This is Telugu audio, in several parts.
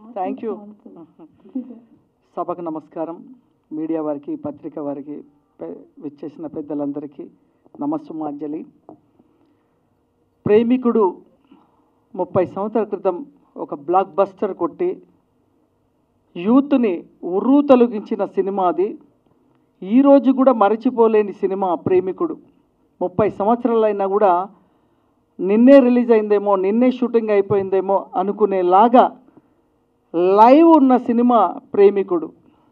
థ్యాంక్ యూ సభకు నమస్కారం మీడియా వారికి పత్రిక వారికి పె- విచ్చేసిన పెద్దలందరికీ నమస్సుమాంజలి ప్రేమికుడు ముప్పై సంవత్సరాల క్రితం ఒక బ్లాక్ బస్టర్ కొట్టి యూత్ని ఉర్రూ తొలగించిన సినిమా అది ఈరోజు కూడా మరచిపోలేని సినిమా ప్రేమికుడు ముప్పై సంవత్సరాలైనా కూడా నిన్నే రిలీజ్ అయిందేమో నిన్నే షూటింగ్ అయిపోయిందేమో అనుకునేలాగా లైవ్ ఉన్న సినిమా ప్రేమికుడు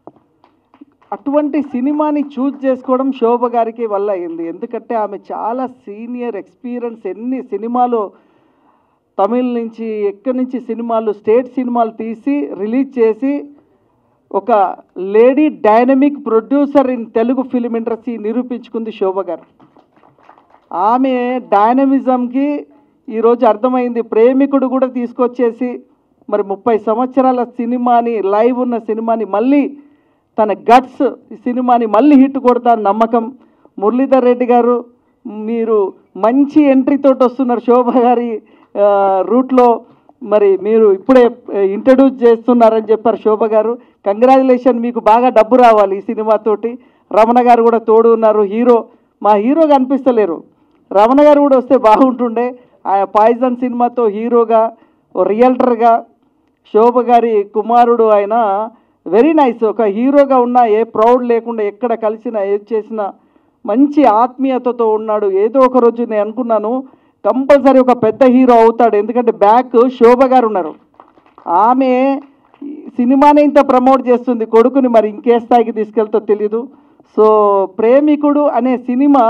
అటువంటి సినిమాని చూజ్ చేసుకోవడం శోభ గారికి వల్ల అయింది ఎందుకంటే ఆమె చాలా సీనియర్ ఎక్స్పీరియన్స్ ఎన్ని సినిమాలు తమిళ్ నుంచి ఎక్కడి నుంచి సినిమాలు స్టేట్ సినిమాలు తీసి రిలీజ్ చేసి ఒక lady dynamic producer in Telugu film industry నిరూపించుకుంది శోభ గారు ఆమె డైనమిజంకి ఈరోజు అర్థమైంది ప్రేమికుడు కూడా తీసుకొచ్చేసి మరి ముప్పై సంవత్సరాల సినిమాని లైవ్ ఉన్న సినిమాని మళ్ళీ తన గట్స్ ఈ సినిమాని మళ్ళీ హిట్ కొడతాను నమ్మకం మురళీధర్ రెడ్డి గారు మీరు మంచి ఎంట్రీతో వస్తున్నారు శోభ గారి ఆ, రూట్లో మరి మీరు ఇప్పుడే ఇంట్రడ్యూస్ చేస్తున్నారని చెప్పారు శోభ గారు కంగ్రాచులేషన్ మీకు బాగా డబ్బు రావాలి ఈ సినిమాతోటి రమణ గారు కూడా తోడు ఉన్నారు హీరో మా హీరో కనిపిస్తలేరు రమణ గారు కూడా వస్తే బాగుంటుండే ఆయన పాయిజన్ సినిమాతో హీరోగా ఓ రియల్టర్గా శోభ గారి కుమారుడు ఆయన వెరీ నైస్ ఒక హీరోగా ఉన్నా ఏ ప్రౌడ్ లేకుండా ఎక్కడ కలిసినా ఏది చేసినా మంచి ఆత్మీయతతో ఉన్నాడు ఏదో ఒక రోజు నేను అనుకున్నాను కంపల్సరీ ఒక పెద్ద హీరో అవుతాడు ఎందుకంటే బ్యాక్ శోభ గారు ఉన్నారు ఆమె ఈ సినిమానే ఇంత ప్రమోట్ చేస్తుంది కొడుకుని మరి ఇంకే స్థాయికి తీసుకెళ్తో తెలీదు సో ప్రేమికుడు అనే సినిమా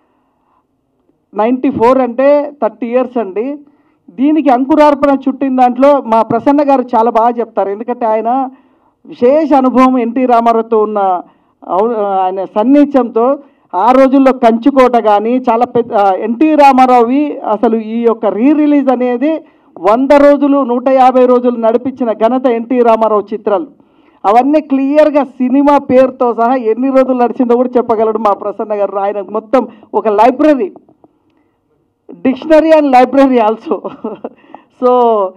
నైంటీ ఫోర్ అంటే థర్టీ ఇయర్స్ అండి దీనికి అంకురార్పణ చుట్టిన దాంట్లో మా ప్రసన్న గారు చాలా బాగా చెప్తారు ఎందుకంటే ఆయన విశేష అనుభవం ఎన్టీ రామారావుతో ఉన్న ఔ- ఆయన సన్నిహిత్యంతో ఆ రోజుల్లో కంచుకోట కానీ చాలా పెద్ద ఎన్టీ రామారావువి అసలు ఈ యొక్క రీ రిలీజ్ అనేది వంద రోజులు నూట యాభై రోజులు నడిపించిన ఘనత ఎన్టీ రామారావు చిత్రాలు అవన్నీ క్లియర్గా సినిమా పేరుతో సహా ఎన్ని రోజులు నడిచిందో కూడా చెప్పగలడు మా ప్రసన్న గారు ఆయన మొత్తం ఒక library dictionary and library also so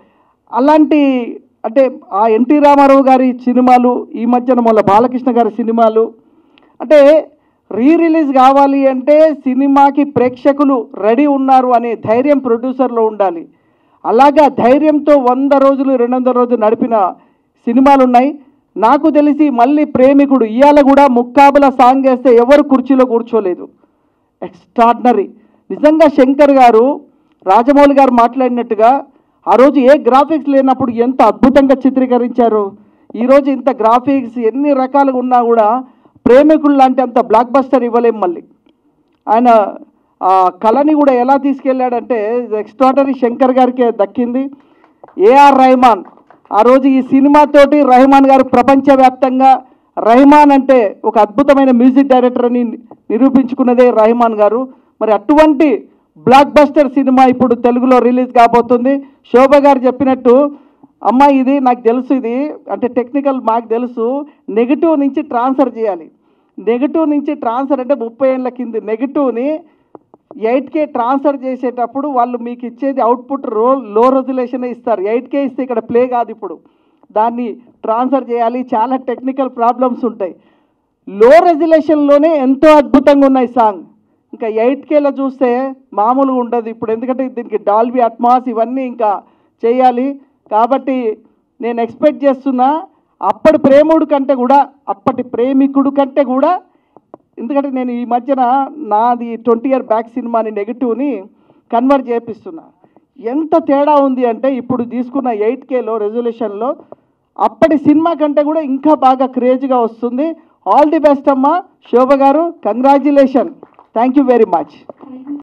అలాంటి అంటే ఆ ఎన్టీ రామారావు గారి సినిమాలు ఈ మధ్యన మొన్న బాలకృష్ణ గారి సినిమాలు అంటే రీ రిలీజ్ కావాలి అంటే సినిమాకి ప్రేక్షకులు రెడీ ఉన్నారు అనే ధైర్యం ప్రొడ్యూసర్లో ఉండాలి అలాగా ధైర్యంతో వంద రోజులు రెండు వందల రోజులు నడిపిన సినిమాలు ఉన్నాయి నాకు తెలిసి మళ్ళీ ప్రేమికుడు ఇవాళ కూడా ముక్కాబుల సాంగ్ వేస్తే ఎవరు కుర్చీలో కూర్చోలేదు ఎక్స్ట్రాడినరీ నిజంగా శంకర్ గారు రాజమౌళి గారు మాట్లాడినట్టుగా ఆ రోజు ఏ గ్రాఫిక్స్ లేనప్పుడు ఎంత అద్భుతంగా చిత్రీకరించారు ఈరోజు ఇంత గ్రాఫిక్స్ ఎన్ని రకాలుగా ఉన్నా కూడా ప్రేమికులు లాంటి అంత బ్లాక్ బస్టర్ ఇవ్వలేం మళ్ళీ ఆయన ఆ కళని కూడా ఎలా తీసుకెళ్ళాడంటే ఎక్స్ట్రాడనరీ శంకర్ గారికే దక్కింది ఏఆర్ రెహమాన్ ఆ రోజు ఈ సినిమాతోటి రెహమాన్ గారు ప్రపంచవ్యాప్తంగా రెహమాన్ అంటే ఒక అద్భుతమైన మ్యూజిక్ డైరెక్టర్ అని నిరూపించుకున్నదే రెహమాన్ గారు మరి అటువంటి బ్లాక్ బస్టర్ సినిమా ఇప్పుడు తెలుగులో రిలీజ్ కాబోతుంది శోభ గారు చెప్పినట్టు అమ్మ ఇది నాకు తెలుసు ఇది అంటే టెక్నికల్ మాకు తెలుసు నెగిటివ్ నుంచి ట్రాన్స్ఫర్ చేయాలి నెగిటివ్ నుంచి ట్రాన్స్ఫర్ అంటే ముప్పై ఏళ్ళ కింది నెగిటివ్ని ఎయిట్ కే ట్రాన్స్ఫర్ చేసేటప్పుడు వాళ్ళు మీకు ఇచ్చేది అవుట్పుట్ రో లో రెజల్యూషన్ ఇస్తారు ఎయిట్ కే ఇస్తే ఇక్కడ ప్లే కాదు ఇప్పుడు దాన్ని ట్రాన్స్ఫర్ చేయాలి చాలా టెక్నికల్ ప్రాబ్లమ్స్ ఉంటాయి లో రెజల్యూషన్లోనే ఎంతో అద్భుతంగా ఉన్నాయి సాంగ్ ఇంకా ఎయిట్ కేలో చూస్తే మామూలుగా ఉండదు ఇప్పుడు ఎందుకంటే దీనికి డాల్బీ అట్మాస్ ఇవన్నీ ఇంకా చేయాలి కాబట్టి నేను ఎక్స్పెక్ట్ చేస్తున్నా అప్పటి ప్రేముడు కంటే కూడా అప్పటి ప్రేమికుడు కంటే కూడా ఎందుకంటే నేను ఈ మధ్యన నాది ట్వంటీ ఇయర్ బ్యాక్ సినిమాని నెగిటివ్ని కన్వర్ట్ చేపిస్తున్నా ఎంత తేడా ఉంది అంటే ఇప్పుడు తీసుకున్న ఎయిట్ కేలో రెజల్యూషన్లో అప్పటి సినిమా కంటే కూడా ఇంకా బాగా క్రేజ్గా వస్తుంది ఆల్ ది బెస్ట్ అమ్మా Shobha garu congratulation thank you very much